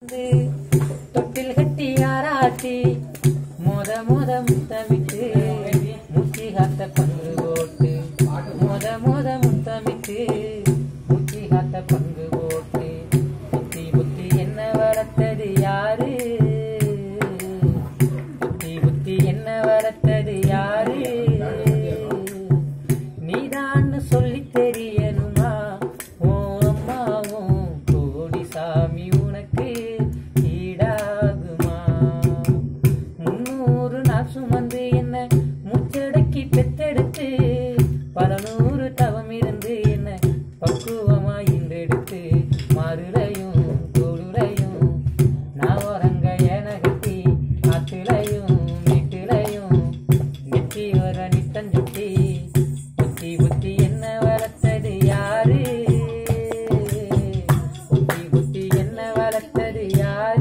தொட்டில் கட்டி ஆராட்டி மொத மொத முத்தமிட்டு முச்சி காத்த பங்கு போட்டு மொத மொத முத்தமிட்டு முச்சி காத்த பங்கு போட்டு புத்தி புத்தி என்ன வளர்த்தது யாரு புத்தி புத்தி என்ன வளர்த்தது யாரு நீதான்னு சொல்லி தெரியணுமா ஓ அம்மாவும் கோடி சாமி உனக்கு ஈடாகுமா முன்னூறு நாள் சுமந்து என்ன முச்சடக்கி பெத்தெடுத்து பல நூறு தவம் இருந்து என்ன பக்குவமா இன்றெடுத்து மாறுலையும் தோடுலையும் நான் உறங்க என கட்டி ஆத்துலையும் வீட்டுலையும் நெற்றி வர நித்தஞ்சுட்டி புத்தி புத்தி என்ன வளர்த்தது யாரு புத்தி புத்தி என்ன வளர்த்தது யாரு